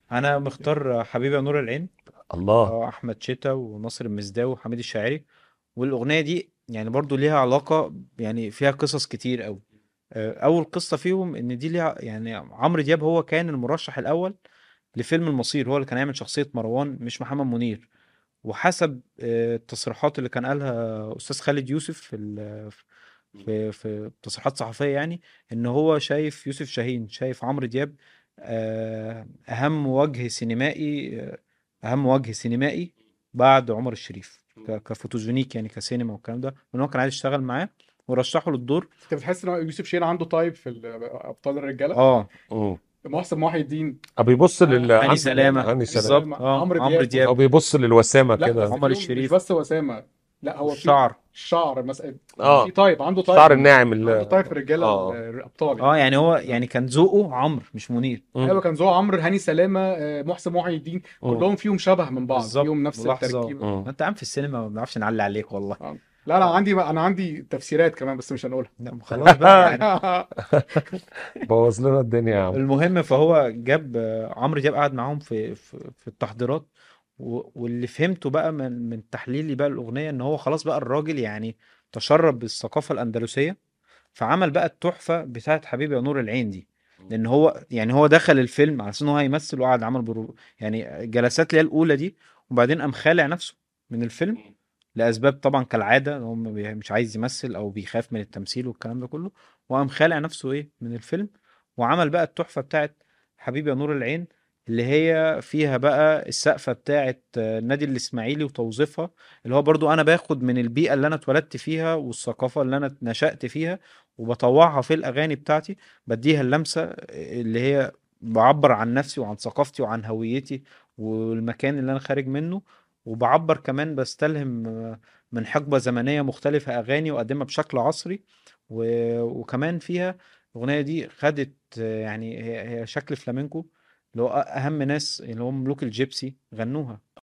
انا مختار حبيبي يا نور العين الله اه احمد شتا وناصر المسداوي وحميد الشاعري والاغنيه دي يعني برضو ليها علاقه يعني فيها قصص كتير قوي اول قصه فيهم ان دي ليها يعني عمرو دياب هو كان المرشح الاول لفيلم المصير هو اللي كان يعمل شخصيه مروان مش محمد منير وحسب آه، التصريحات اللي كان قالها استاذ خالد يوسف في ال- في في تصريحات صحفيه يعني ان هو شايف يوسف شاهين شايف عمرو دياب آه، اهم وجه سينمائي آه، اهم وجه سينمائي بعد عمر الشريف ك- كفوتوجينيك يعني كسينما والكلام ده وان هو كان عايز يشتغل معاه ورشحه للدور انت بتحس ان يوسف شاهين عنده تايب في ال- ابطال الرجاله اه مم. محسن محي الدين بيبص لل آه، هاني عن- سلامه هاني بالظبط سلامة. اه عمرو عمرو دياب. دياب هو بيبص للوسامة لا كده بس عمر فيهم الشريف. مش بس وسامه لا هو في الشعر الشعر مثلا اه في تايب عنده تايب الشعر الناعم عنده اللي تايب في الرجاله آه. الابطال اه يعني هو يعني كان ذوقه عمرو مش منير ايوه كان زو عمرو هاني سلامه آه، محسن محي الدين مم. كلهم فيهم شبه من بعض بالظبط فيهم نفس ملاحظة. التركيب مم. ما انت عم في السينما ما بنعرفش نعلي عليك والله لا لا عندي انا عندي تفسيرات كمان بس مش هنقولها لا خلاص بقى يعني بوظ لنا الدنيا يا عم المهم فهو جاب آه، عمرو دياب قعد معاهم في في, في التحضيرات و- واللي فهمته بقى من من تحليلي بقى الاغنيه ان هو خلاص بقى الراجل يعني تشرب بالثقافه الاندلسيه فعمل بقى التحفه بتاعت حبيبي يا نور العين دي لان هو يعني هو دخل الفيلم على اساس ان هو هيمثل وقعد عمل برو يعني جلسات اللي هي الاولى دي وبعدين قام خالع نفسه من الفيلم لاسباب طبعا كالعاده ان هو ما بي- مش عايز يمثل او بيخاف من التمثيل والكلام ده كله وقام خالع نفسه ايه من الفيلم وعمل بقى التحفه بتاعت حبيبي يا نور العين اللي هي فيها بقى السقفه بتاعت آه، النادي الاسماعيلي وتوظيفها اللي هو برضو انا باخد من البيئه اللي انا اتولدت فيها والثقافه اللي انا نشأت فيها وبطوعها في الاغاني بتاعتي بديها اللمسه اللي هي بعبر عن نفسي وعن ثقافتي وعن هويتي والمكان اللي انا خارج منه وبعبر كمان بستلهم آه، من حقبه زمنيه مختلفه اغاني واقدمها بشكل عصري و... وكمان فيها الاغنيه دي خدت آه، يعني هي هي شكل فلامينكو اللي هو اهم ناس اللي هم ملوك الجيبسي غنوها